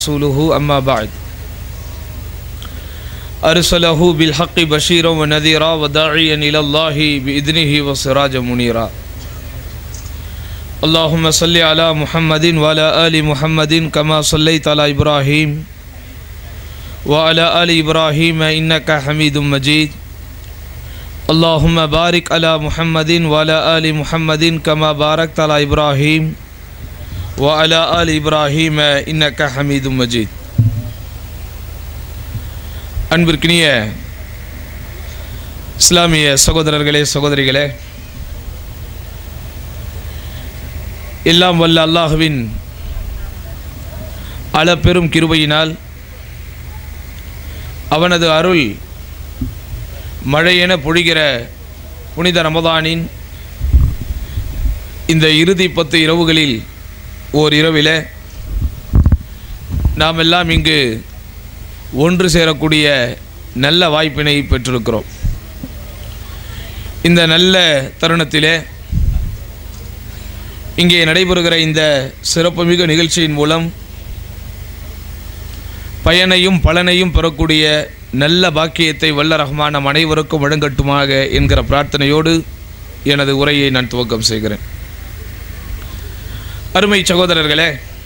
رسوله أما بعد أرسله بالحق بشيرا ونذيرا وداعيا إلى الله بإذنه وسراجا منيرا اللهم صل على محمد وعلى آل محمد كما صليت على إبراهيم وعلى آل إبراهيم إنك حميد مجيد اللهم بارك على محمد وعلى آل محمد كما باركت على إبراهيم وعلى آل إبراهيم إنك حميد مجيد அன்பிற்கினிய இஸ்லாமிய சகோதரர்களே சகோதரிகளே எல்லாம் வல்ல அல்லாஹுவின் அளப்பெரும் கிருபையினால் அவனது அருள் மழையென பொழிகிற புனித ரமதானின் இந்த இறுதி பத்து இரவுகளில் ஓர் இரவிலே நாம் எல்லாம் இங்கு ஒன்று சேரக்கூடிய நல்ல வாய்ப்பினை பெற்றிருக்கிறோம் இந்த நல்ல தருணத்திலே இங்கே நடைபெறுகிற இந்த சிறப்புமிகு நிகழ்ச்சியின் மூலம் பயனையும் பலனையும் பெறக்கூடிய நல்ல பாக்கியத்தை வல்ல ரஹ்மான் நம் அனைவருக்கும் வழங்கட்டுமாக என்கிற பிரார்த்தனையோடு எனது உரையை நான் துவக்கம் செய்கிறேன் அருமை சகோதரர்களே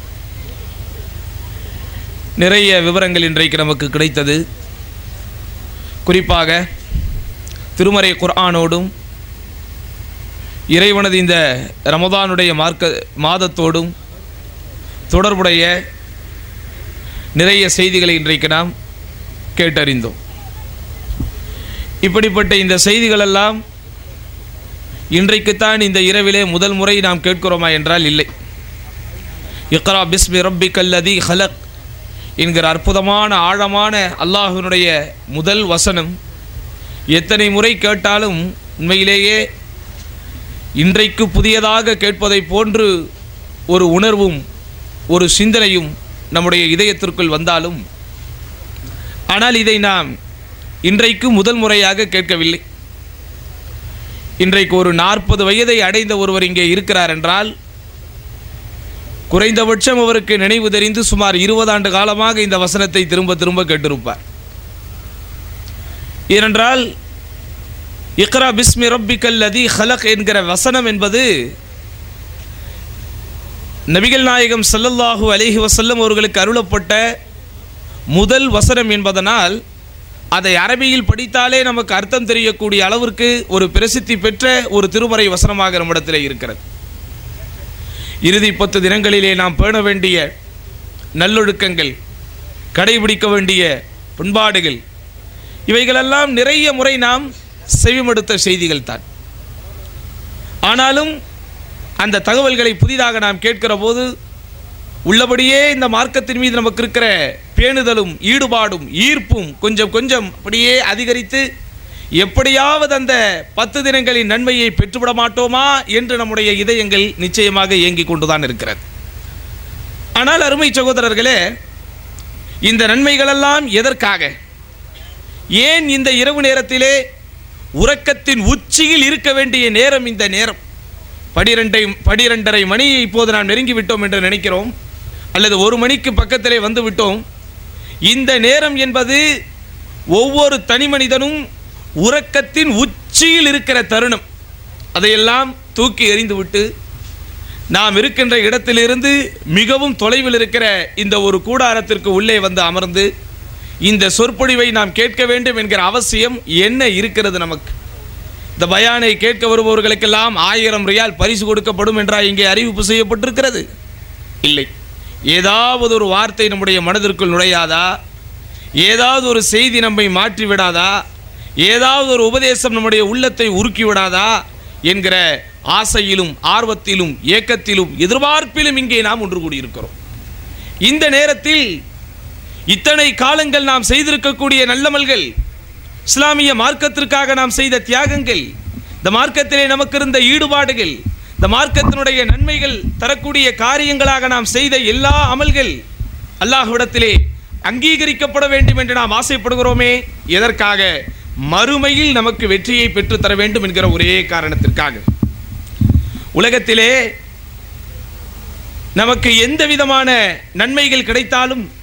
நிறைய விவரங்கள் இன்றைக்கு நமக்கு கிடைத்தது குறிப்பாக திருமறை குர்ஆனோடும் இறைவனது இந்த ரமதானுடைய மார்க்க மாதத்தோடும் தொடர்புடைய நிறைய செய்திகளை இன்றைக்கு நாம் கேட்டறிந்தோம் இப்படிப்பட்ட இந்த செய்திகளெல்லாம் இன்றைக்குத்தான் இந்த இரவிலே முதல் முறை நாம் கேட்கிறோமா என்றால் இல்லை இக்ரா பிஸ்மி ரப்பி கல்லதி ஹலக் என்கிற அற்புதமான ஆழமான அல்லாஹினுடைய முதல் வசனம் எத்தனை முறை கேட்டாலும் உண்மையிலேயே இன்றைக்கு புதியதாக கேட்பதை போன்று ஒரு உணர்வும் ஒரு சிந்தனையும் நம்முடைய இதயத்திற்குள் வந்தாலும் ஆனால் இதை நாம் இன்றைக்கு முதல் முறையாக கேட்கவில்லை இன்றைக்கு ஒரு நாற்பது வயதை அடைந்த ஒருவர் இங்கே இருக்கிறார் என்றால் குறைந்தபட்சம் அவருக்கு நினைவு தெரிந்து சுமார் இருபது ஆண்டு காலமாக இந்த வசனத்தை திரும்ப திரும்ப கேட்டிருப்பார் ஏனென்றால் இக்ரா பிஸ்மி ரப்பிக்கல் லதி ஹலக் என்கிற வசனம் என்பது நபிகள் நாயகம் சல்லல்லாஹு அலிஹி வசல்லம் அவர்களுக்கு அருளப்பட்ட முதல் வசனம் என்பதனால் அதை அரபியில் படித்தாலே நமக்கு அர்த்தம் தெரியக்கூடிய அளவிற்கு ஒரு பிரசித்தி பெற்ற ஒரு திருமறை வசனமாக நம்மிடத்தில் இருக்கிறது இறுதி பத்து தினங்களிலே நாம் பேண வேண்டிய நல்லொழுக்கங்கள் கடைபிடிக்க வேண்டிய பண்பாடுகள் இவைகளெல்லாம் நிறைய முறை நாம் செவிமடுத்த செய்திகள் தான் ஆனாலும் அந்த தகவல்களை புதிதாக நாம் கேட்கிற போது உள்ளபடியே இந்த மார்க்கத்தின் மீது நமக்கு இருக்கிற பேணுதலும் ஈடுபாடும் ஈர்ப்பும் கொஞ்சம் கொஞ்சம் அப்படியே அதிகரித்து எப்படியாவது அந்த பத்து தினங்களின் நன்மையை பெற்றுவிட மாட்டோமா என்று நம்முடைய இதயங்கள் நிச்சயமாக இயங்கிக் கொண்டுதான் இருக்கிறது ஆனால் அருமை சகோதரர்களே இந்த நன்மைகளெல்லாம் எதற்காக ஏன் இந்த இரவு நேரத்திலே உறக்கத்தின் உச்சியில் இருக்க வேண்டிய நேரம் இந்த நேரம் பனிரெண்டை பனிரெண்டரை மணியை இப்போது நாம் நெருங்கிவிட்டோம் என்று நினைக்கிறோம் அல்லது ஒரு மணிக்கு பக்கத்திலே வந்து விட்டோம் இந்த நேரம் என்பது ஒவ்வொரு தனி மனிதனும் உறக்கத்தின் உச்சியில் இருக்கிற தருணம் அதையெல்லாம் தூக்கி எறிந்துவிட்டு நாம் இருக்கின்ற இடத்திலிருந்து மிகவும் தொலைவில் இருக்கிற இந்த ஒரு கூடாரத்திற்கு உள்ளே வந்து அமர்ந்து இந்த சொற்பொழிவை நாம் கேட்க வேண்டும் என்கிற அவசியம் என்ன இருக்கிறது நமக்கு இந்த பயானை கேட்க வருபவர்களுக்கெல்லாம் ஆயிரம் ரியால் பரிசு கொடுக்கப்படும் என்றா இங்கே அறிவிப்பு செய்யப்பட்டிருக்கிறது இல்லை ஏதாவது ஒரு வார்த்தை நம்முடைய மனதிற்குள் நுழையாதா ஏதாவது ஒரு செய்தி நம்மை மாற்றி விடாதா ஏதாவது ஒரு உபதேசம் நம்முடைய உள்ளத்தை உருக்கி விடாதா என்கிற ஆசையிலும் ஆர்வத்திலும் ஏக்கத்திலும் எதிர்பார்ப்பிலும் இங்கே நாம் ஒன்று கூடியிருக்கிறோம் இந்த நேரத்தில் இத்தனை காலங்கள் நாம் செய்திருக்கக்கூடிய நல்லமல்கள் இஸ்லாமிய மார்க்கத்திற்காக நாம் செய்த தியாகங்கள் இந்த மார்க்கத்திலே நமக்கு இருந்த ஈடுபாடுகள் இந்த மார்க்கத்தினுடைய நன்மைகள் தரக்கூடிய காரியங்களாக நாம் செய்த எல்லா அமல்கள் அல்லாஹ்விடத்திலே அங்கீகரிக்கப்பட வேண்டும் என்று நாம் ஆசைப்படுகிறோமே எதற்காக மறுமையில் நமக்கு வெற்றியை பெற்றுத்தர வேண்டும் என்கிற ஒரே காரணத்திற்காக உலகத்திலே நமக்கு எந்த விதமான நன்மைகள் கிடைத்தாலும்